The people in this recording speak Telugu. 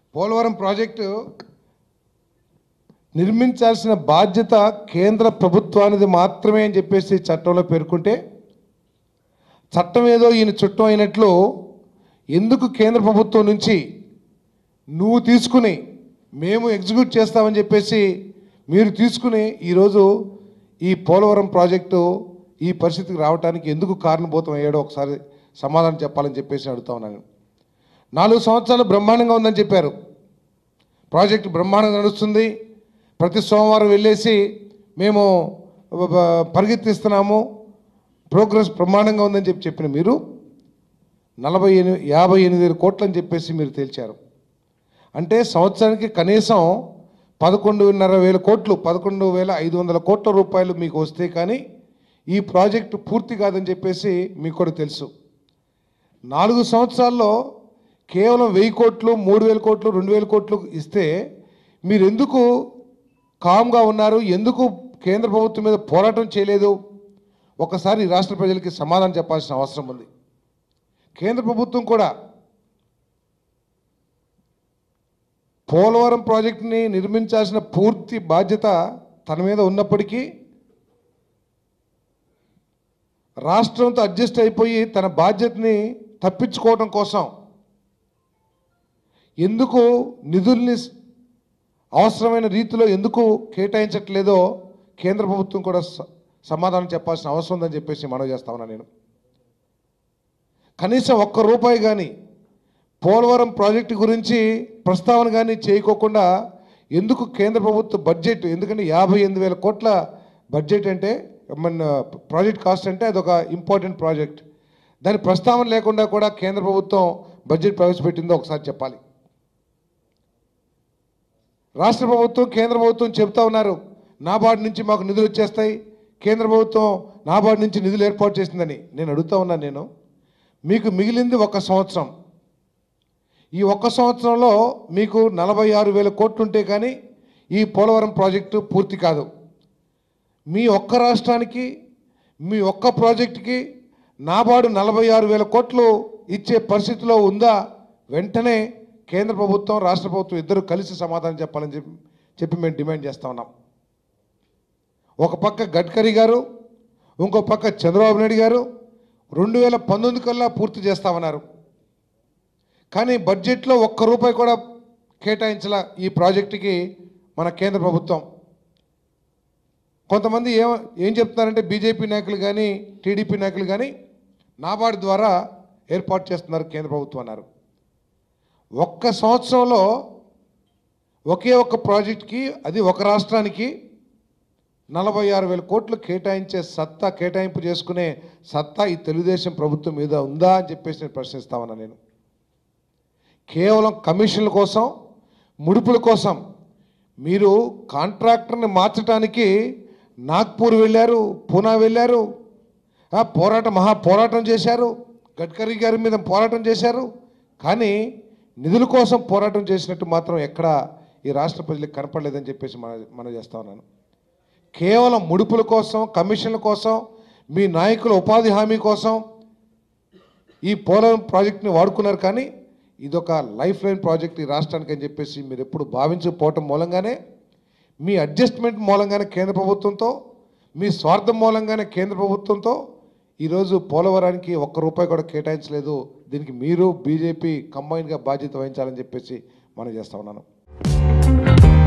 పోలవరం ప్రాజెక్టు నిర్మించాల్సిన బాధ్యత కేంద్ర ప్రభుత్వానిది మాత్రమే అని చెప్పేసి చట్టంలో పేర్కొంటే చట్టం ఏదో ఈయన చుట్టం అయినట్లు ఎందుకు కేంద్ర ప్రభుత్వం నుంచి నువ్వు తీసుకుని మేము ఎగ్జిక్యూట్ చేస్తామని చెప్పేసి మీరు తీసుకుని ఈరోజు ఈ పోలవరం ప్రాజెక్టు ఈ పరిస్థితికి రావడానికి ఎందుకు కారణభూతం అయ్యాడో ఒకసారి సమాధానం చెప్పాలని చెప్పేసి అడుగుతా ఉన్నాను నాలుగు సంవత్సరాలు బ్రహ్మాండంగా ఉందని చెప్పారు ప్రాజెక్ట్ బ్రహ్మాండంగా నడుస్తుంది ప్రతి సోమవారం వెళ్ళేసి మేము బ- బ- పరిగెత్తిస్తున్నాము ప్రోగ్రెస్ బ్రహ్మాండంగా ఉందని చెప్పి చెప్పిన మీరు నలభై ఎనిమిది యాభై ఎనిమిది వేల కోట్లు అని చెప్పేసి మీరు తేల్చారు అంటే సంవత్సరానికి కనీసం పదకొండున్నర వేల కోట్లు పదకొండు వేల ఐదు వందల కోట్ల రూపాయలు మీకు వస్తే కానీ ఈ ప్రాజెక్టు పూర్తి కాదని చెప్పేసి మీకు కూడా తెలుసు నాలుగు సంవత్సరాల్లో కేవలం వెయ్యి కోట్లు మూడు వేల కోట్లు రెండు వేల కోట్లు ఇస్తే మీరు ఎందుకు కామ్గా ఉన్నారు ఎందుకు కేంద్ర ప్రభుత్వం మీద పోరాటం చేయలేదు ఒకసారి ఈ రాష్ట్ర ప్రజలకి సమాధానం చెప్పాల్సిన అవసరం ఉంది కేంద్ర ప్రభుత్వం కూడా పోలవరం ప్రాజెక్టుని నిర్మించాల్సిన పూర్తి బాధ్యత తన మీద ఉన్నప్పటికీ రాష్ట్రంతో అడ్జస్ట్ అయిపోయి తన బాధ్యతని తప్పించుకోవడం కోసం ఎందుకు నిధుల్ని స- అవసరమైన రీతిలో ఎందుకు కేటాయించట్లేదో కేంద్ర ప్రభుత్వం కూడా స- సమాధానం చెప్పాల్సిన అవసరం ఉందని చెప్పేసి మనవి చేస్తా ఉన్నా నేను కనీసం ఒక్క రూపాయి కానీ పోలవరం ప్రాజెక్టు గురించి ప్రస్తావన కానీ చేయకోకుండా ఎందుకు కేంద్ర ప్రభుత్వ బడ్జెట్ ఎందుకంటే యాభై ఎనిమిది వేల కోట్ల బడ్జెట్ అంటే మన ప్రాజెక్ట్ కాస్ట్ అంటే అదొక ఇంపార్టెంట్ ప్రాజెక్ట్ దాని ప్రస్తావన లేకుండా కూడా కేంద్ర ప్రభుత్వం బడ్జెట్ ప్రవేశపెట్టిందో ఒకసారి చెప్పాలి రాష్ట్ర ప్రభుత్వం కేంద్ర ప్రభుత్వం చెప్తా ఉన్నారు నాబార్డు నుంచి మాకు నిధులు వచ్చేస్తాయి కేంద్ర ప్రభుత్వం నాబార్డు నుంచి నిధులు ఏర్పాటు చేసిందని నేను అడుగుతా ఉన్నాను నేను మీకు మిగిలింది ఒక సంవత్సరం ఈ ఒక్క సంవత్సరంలో మీకు నలభై ఆరు వేల కోట్లు ఉంటే కానీ ఈ పోలవరం ప్రాజెక్టు పూర్తి కాదు మీ ఒక్క రాష్ట్రానికి మీ ఒక్క ప్రాజెక్టుకి నాబార్డు నలభై ఆరు వేల కోట్లు ఇచ్చే పరిస్థితిలో ఉందా వెంటనే కేంద్ర ప్రభుత్వం రాష్ట్ర ప్రభుత్వం ఇద్దరు కలిసి సమాధానం చెప్పాలని చెప్పి చెప్పి మేము డిమాండ్ చేస్తా ఉన్నాం ఒక పక్క గడ్కరీ గారు ఇంకో పక్క చంద్రబాబు నాయుడు గారు రెండు వేల పంతొమ్మిది కల్లా పూర్తి చేస్తామన్నారు కానీ బడ్జెట్లో ఒక్క రూపాయి కూడా కేటాయించాల ఈ ప్రాజెక్టుకి మన కేంద్ర ప్రభుత్వం కొంతమంది ఏం ఏం చెప్తున్నారంటే బీజేపీ నాయకులు కానీ టీడీపీ నాయకులు కానీ నాబార్డు ద్వారా ఏర్పాటు చేస్తున్నారు కేంద్ర ప్రభుత్వం అన్నారు ఒక్క సంవత్సరంలో ఒకే ఒక్క ప్రాజెక్ట్కి అది ఒక రాష్ట్రానికి నలభై ఆరు వేల కోట్లు కేటాయించే సత్తా కేటాయింపు చేసుకునే సత్తా ఈ తెలుగుదేశం ప్రభుత్వం మీద ఉందా అని చెప్పేసి నేను ప్రశ్నిస్తా ఉన్నా నేను కేవలం కమిషన్ల కోసం ముడుపుల కోసం మీరు కాంట్రాక్టర్ని మార్చడానికి నాగ్పూర్ వెళ్ళారు పూనా వెళ్ళారు ఆ, పోరాటం మహా పోరాటం చేశారు గడ్కరీ గారి మీద పోరాటం చేశారు కానీ నిధుల కోసం పోరాటం చేసినట్టు మాత్రం ఎక్కడ ఈ రాష్ట్ర ప్రజలకు కనపడలేదని చెప్పేసి మన మనం చేస్తా ఉన్నాను కేవలం ముడుపుల కోసం కమిషన్ల కోసం మీ నాయకుల ఉపాధి హామీ కోసం ఈ పోలవరం ప్రాజెక్ట్ని వాడుకున్నారు కానీ ఇదొక లైఫ్ లైన్ ప్రాజెక్ట్ ఈ రాష్ట్రానికి అని చెప్పేసి మీరు ఎప్పుడు భావించకపోవటం మూలంగానే మీ అడ్జస్ట్మెంట్ మూలంగానే కేంద్ర ప్రభుత్వంతో మీ స్వార్థం మూలంగానే కేంద్ర ప్రభుత్వంతో ఈరోజు పోలవరానికి ఒక్క రూపాయి కూడా కేటాయించలేదు దీనికి మీరు బీజేపీ కంబైన్గా బాధ్యత వహించాలని చెప్పేసి మనం చేస్తా ఉన్నాను